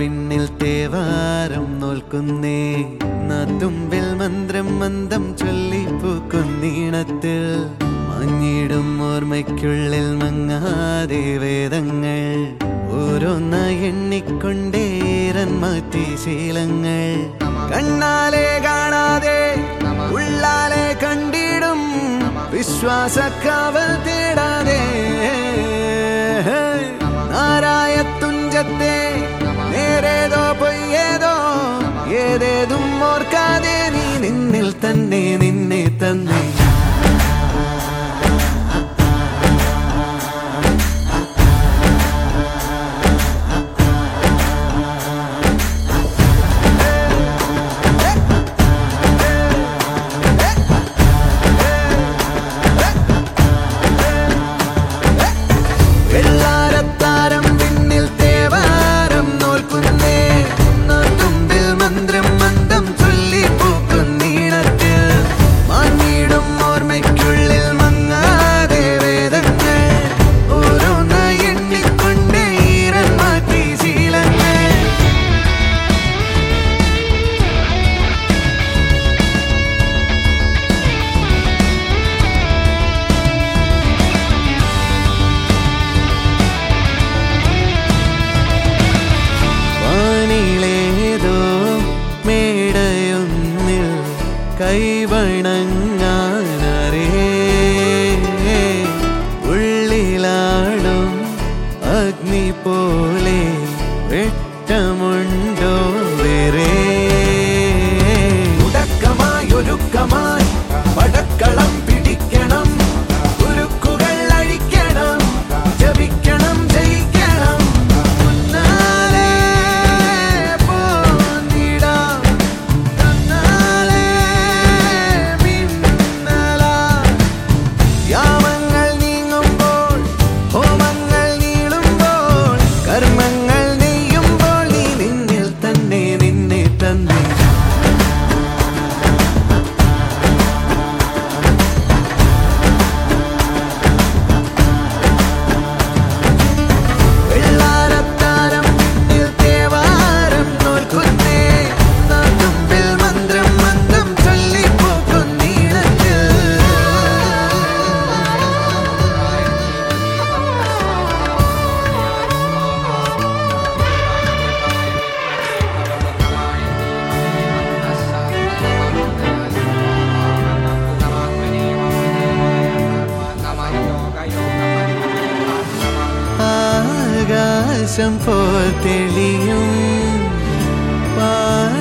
വിണ്ണിൽ തേവാരം നോൽക്കുന്നേ നാത്തുമ്പിൽ മന്ത്രം മന്ദം ചൊല്ലിപ്പൂക്കുന്നീണത്തിൽ മഞ്ഞിടും ഓർമ്മയ്ക്കുള്ളിൽ മങ്ങാതെ വേദങ്ങൾ ഓരോന്നായി എണ്ണിക്കൊണ്ടേരൻ മാറ്റി ശീലങ്ങൾ കണ്ണാലെ കാണാതെ ഉള്ളാലെ കണ്ടിടും വിശ്വാസക്കാവൽ തേടാതെ നാരായ തുഞ്ചത്തെ നേരേതോ പൊയ്യേതോ ഏതേതും ഓർക്കാതെ നീ നിന്നിൽ തന്നെ നിന്നെ തന്നെ വെള്ളാരത്താരം വിണ്ണിൽ തേവാരം നോൽക്കുന്നേ തുമ്പിൽ മന്ത്രം മന്ദം ചൊല്ലി പൂക്കുന്നീണത്തിൽ മാഞ്ഞിടും ഓർമ്മയ്ക്കുള്ളിൽ മങ്ങാതെ വേദങ്ങൾ ഓരോന്നായി എണ്ണിക്കൊണ്ടേ ഈരൻ മാറ്റി ശീലങ്ങൾ വാനിലേതോ മേടയൊന്നിൽ കൈവണങ്ങാനരേ ഉള്ളിലാടും അഗ്നി പോലെ വെട്ടമുണ്ടോ വേറെ ഉടക്കമായൊരുക്കമായി പടക്കളം പിടിക്കണം ഉരുക്കുകൾ അഴിക്കണം ജപിക്കണം ജയിക്കണം മുന്നാലെ പോന്നിടാം തന്നാലെ മിന്നലാം യാമങ്ങൾ നീങ്ങുമ്പോൾ ഹോമങ്ങൾ നീളുമ്പോൾ കർമ്മങ്ങൾ നെയ്യുമ്പോൾ നീ നിന്നിൽ തന്നെ നിന്നെ തന്നെ വെള്ളാരത്താരം പിന്നിൽ തേവാരം നോൽക്കുന്നേ നാട്ടുമ്പിൽ മന്ത്രം മന്ദം ചൊല്ലിപ്പോക്കുന്നീണത്തിൽ ആകാശം പോൽ തെളിയും പാ